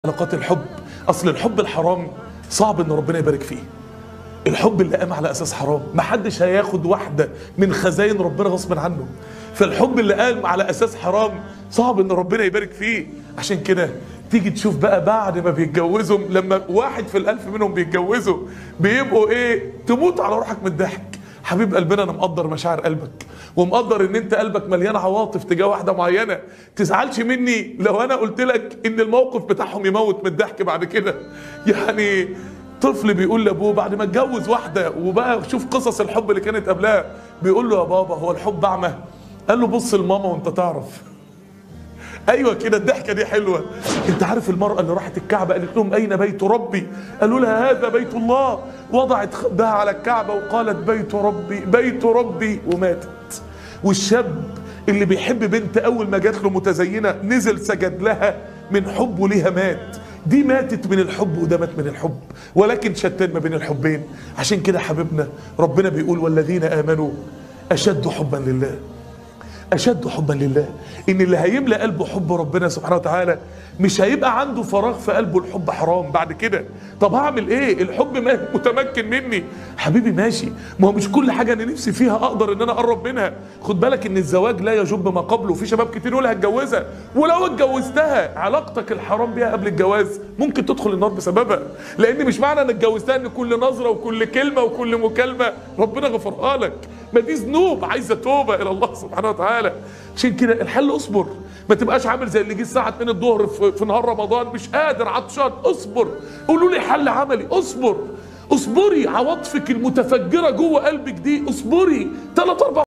علاقات الحب اصل الحب الحرام صعب ان ربنا يبارك فيه الحب اللي قام على اساس حرام محدش هياخد واحده من خزاين ربنا غصب عنه فالحب اللي قام على اساس حرام صعب ان ربنا يبارك فيه عشان كده تيجي تشوف بقى بعد ما بيتجوزوا لما واحد في الالف منهم بيتجوزوا بيبقوا ايه تموت على روحك من الضحك حبيب قلبنا انا مقدر مشاعر قلبك ومقدر ان انت قلبك مليان عواطف تجاه واحده معينه تزعلش مني لو انا قلت لك ان الموقف بتاعهم يموت من الضحك بعد كده يعني طفل بيقول لابوه بعد ما اتجوز واحده وبقى شوف قصص الحب اللي كانت قبلها بيقول له يا بابا هو الحب اعمى قال له بص لماما وانت تعرف ايوه كده الضحكه دي حلوه انت عارف المراه اللي راحت الكعبه قالت لهم اين بيت ربي قالوا لها هذا بيت الله وضعت خدها على الكعبه وقالت بيت ربي بيت ربي وماتت والشاب اللي بيحب بنت اول ما جات له متزينه نزل سجد لها من حبه ليها مات دي ماتت من الحب وده مات من الحب ولكن شتان ما بين الحبين عشان كده حبيبنا ربنا بيقول والذين امنوا اشد حبا لله اشد حبا لله ان اللي هيملى قلبه حب ربنا سبحانه وتعالى مش هيبقى عنده فراغ في قلبه الحب حرام بعد كده طب هعمل ايه الحب ما متمكن مني حبيبي ماشي ما هو مش كل حاجه انا نفسي فيها اقدر ان انا اقرب منها خد بالك ان الزواج لا يجب ما قبله في شباب كتير يقول هتجوزها ولو اتجوزتها علاقتك الحرام بيها قبل الجواز ممكن تدخل النار بسببها لان مش معنى ان اتجوزتها ان كل نظره وكل كلمه وكل مكالمه ربنا غفرها لك ما دي ذنوب عايزه توبه الى الله سبحانه وتعالى عشان كده الحل اصبر ما تبقاش عامل زي اللي جه الساعه 2 الظهر في, في نهار رمضان مش قادر عطشان اصبر قولوا لي حل عملي اصبر اصبري عواطفك المتفجره جوه قلبك دي اصبري ثلاث اربع